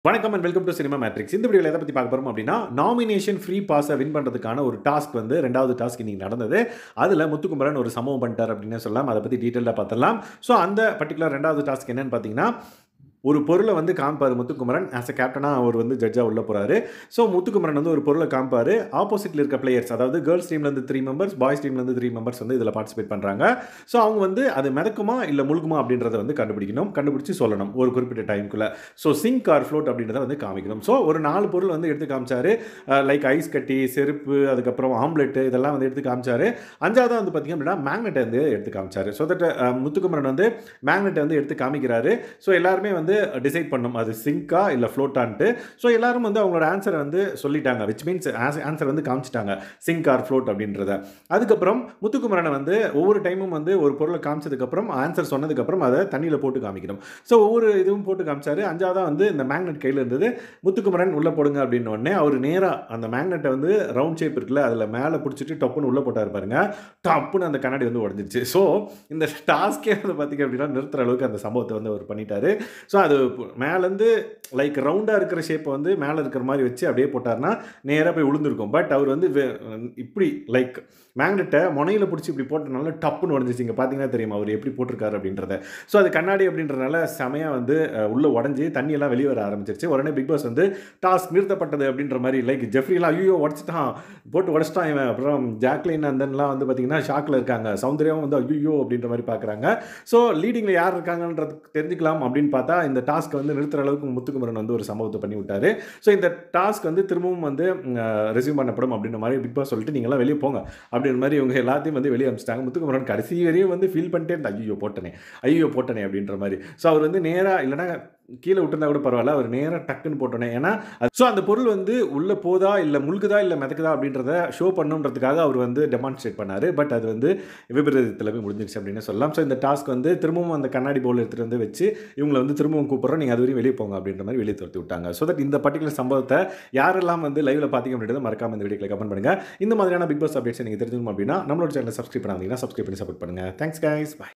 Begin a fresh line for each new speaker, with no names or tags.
வணக்கம் and welcome to Cinema Matrix இந்த வீடியோவில் எதை பற்றி பார்க்க போகிறோம் அப்படின்னா நாமினேஷன் ஃப்ரீ பாஸை வின் பண்ணுறதுக்கான ஒரு டாஸ்க் வந்து ரெண்டாவது டாஸ்க் இன்னைக்கு நடந்தது அதில் முத்துக்குமரன் ஒரு சம்பவம் பண்ணிட்டார் அப்படின்னு சொல்லலாம் அதை பற்றி டீட்டெயிலாக பார்த்துடலாம் ஸோ அந்த பர்டிகுலர் ரெண்டாவது டாஸ்க் என்னன்னு பார்த்தீங்கன்னா ஒரு பொருளை வந்து காமிப்பார் முத்துக்குமரன் ஆஸ் அ கேப்டனாக அவர் வந்து ஜட்ஜாக உள்ள போகிறாரு ஸோ முத்துக்குமரன் வந்து ஒரு பொருளை காமிப்பார் ஆப்போசிட்டில் இருக்க பிளேயர்ஸ் அதாவது கேர்ள்ஸ் டீம்லேருந்து த்ரீ மெம்பர்ஸ் பாய்ஸ் டீம்லேருந்து த்ரீ மெம்பர்ஸ் வந்து இதில் பார்ட்டிசிபேட் பண்ணுறாங்க ஸோ அவங்க வந்து அது மிதக்குமா இல்லை முழுகுமா அப்படின்றத வந்து கண்டுபிடிக்கணும் கண்டுபிடிச்சு சொல்லணும் ஒரு குறிப்பிட்ட டைமுக்குள்ளே ஸோ சிங்க் ஆர் ஃப்ளோட் அப்படின்றத வந்து காமிக்கணும் ஸோ ஒரு நாலு பொருள் வந்து எடுத்து காமிச்சாரு லைக் ஐஸ் கட்டி செருப்பு அதுக்கப்புறம் ஆம்லெட்டு இதெல்லாம் வந்து எடுத்து காமிச்சாரு அஞ்சாவது வந்து பார்த்திங்க அப்படின்னா மேக்னெட்டை வந்து எடுத்து காமிச்சாரு ஸோ தட் முத்துக்குமரன் வந்து மேக்னெட்டை வந்து எடுத்து காமிக்கிறாரு ஸோ எல்லாருமே வந்து டிசைட் பண்ணும் அது சிங்கா இல்லை ஃப்ளோட்டான்ட்டு ஸோ எல்லாரும் வந்து அவங்களோட ஆன்சரை வந்து சொல்லிட்டாங்க விச் மீன்ஸ் ஆன்சர் வந்து காமிச்சிட்டாங்க சிங்க் ஆர் ஃப்ளோட் அப்படின்றத அதுக்கப்புறம் முத்துக்குமரனை வந்து ஒவ்வொரு டைமும் வந்து ஒரு பொருளை காமிச்சதுக்கப்புறம் ஆன்சர் சொன்னதுக்கப்புறம் அதை தண்ணியில் போட்டு காமிக்கணும் ஸோ ஒவ்வொரு இதுவும் போட்டு காமிச்சாரு அஞ்சாவதாக வந்து இந்த மேக்னெட் கையில் இருந்தது முத்துக்குமரன் உள்ளே போடுங்க அப்படின்னு உடனே அவர் நேராக அந்த மேக்னெட்டை வந்து ரவுண்ட் ஷேப் இருக்குல்ல அதில் மேலே பிடிச்சிட்டு டப்புன்னு உள்ளே போட்டார் பாருங்க டப்புன்னு அந்த கண்ணாடி வந்து உடஞ்சிச்சு ஸோ இந்த டாஸ்கே வந்து பார்த்திங்க அப்படின்னா நிறுத்துற அளவுக்கு அந்த சம்பவத்தை வந்து அவர் பண்ணிட்டாரு ஸோ அது மேலேருந்து லைக் ரவுண்டாக இருக்கிற ஷேப்பை வந்து மேலே இருக்கிற மாதிரி வச்சு அப்படியே போட்டார்னா நேராக போய் விழுந்திருக்கும் பட் அவர் வந்து வே- இப்படி லைக் மேக்னெட்டை முனையில் பிடிச்சி இப்படி போட்டனால டப்புன்னு உடஞ்சிச்சு இங்கே பார்த்தீங்கன்னா தெரியும் அவர் எப்படி போட்டிருக்காரு அப்படின்றத ஸோ அது கண்ணாடி அப்படின்றனால செமையாக வந்து அஹ், உள்ள உடஞ்சி தண்ணியெல்லாம் வெளியே வர ஆரம்பிச்சிருச்சு உடனே பிக் பாஸ் வந்து டாஸ்க் நிறுத்தப்பட்டது அப்படின்ற மாதிரி லைக் ஜெஃப்ரிலாம் ஐயோ உடச்சிட்டான் போட்டு உடச்சிட்டான் இவன் அப்புறம் ஜாக்லின் அந்தன்லாம் வந்து பார்த்தீங்கன்னா ஷாக்கில் இருக்காங்க சௌந்தர்யாவும் வந்து ஐயோ அப்படின்ற மாதிரி பார்க்குறாங்க ஸோ லீடிங்கில் யார் இருக்காங்கன்றது தெரிஞ்சுக்கலாம் அப்படின்னு பார்த்தா இந்த டாஸ்க் வந்து நிறுத்துற அளவுக்கு முத்துக்குமரன் வந்து ஒரு சம்பவத்தை பண்ணி விட்டாரு ஸோ இந்த டாஸ்க் வந்து திரும்பவும் வந்து ரெசியூம் பண்ணப்படும் அப்படின்ற மாதிரி பிக் பாஸ் சொல்லிட்டு நீங்களாம் வெளியே போங்க அப்படின்ற மாதிரி இவங்க எல்லாத்தையும் வந்து வெளியே அனுப்பிச்சிட்டாங்க முத்துக்குமரன் கடைசி வரையும் வந்து ஃபீல் பண்ணிட்டே இருந்தா ஐயோ போட்டனே ஐயோ போட்டனே அப்படின்ற மாதிரி ஸோ அவர் வந்து நேராக இல்லைன்னா கீழே விட்டுருந்தா கூட பரவாயில்ல அவர் நேராக டக்குன்னு போட்டோன்னே ஏன்னா ஸோ அந்த பொருள் வந்து உள்ளே போதா இல்லை முழுகுதா இல்லை மிதக்குதா அப்படின்றத ஷோ பண்ணுன்றதுக்காக அவர் வந்து டெமான்ஸ்ட்ரேட் பண்ணார் பட் அது வந்து விபரீதத்தில் போய் முடிஞ்சிருச்சு அப்படின்னு சொல்லலாம் ஸோ இந்த டாஸ்க் வந்து திரும்பவும் அந்த கண்ணாடி பவுல் எடுத்துகிட்டு வந்து வச்சு இவங்களை வந்து திரும்பவும் கூப்பிட்றோம் நீங்கள் அது வரையும் வெளியே போங்க அப்படின்ற மாதிரி வெளியே துரத்தி விட்டாங்க ஸோ தட் இந்த பர்டிகுலர் சம்பவத்தை யாரெல்லாம் வந்து லைவ்ல பார்த்தீங்க அப்படின்றத மறக்காம இந்த வீடியோக்களை கமெண்ட் பண்ணுங்க இந்த மாதிரியான பிக் பாஸ் அப்டேட்ஸ் நீங்கள் தெரிஞ்சுக்கணும் அப்படின்னா நம்மளோட சேனலை சப்ஸ்கிரைப் பண்ணாதீங்கன்னா சப்ஸ்கிரைப் பண்ணி சப்போர்ட் பண்ணுங்க தேங்க்ஸ் கைஸ் பை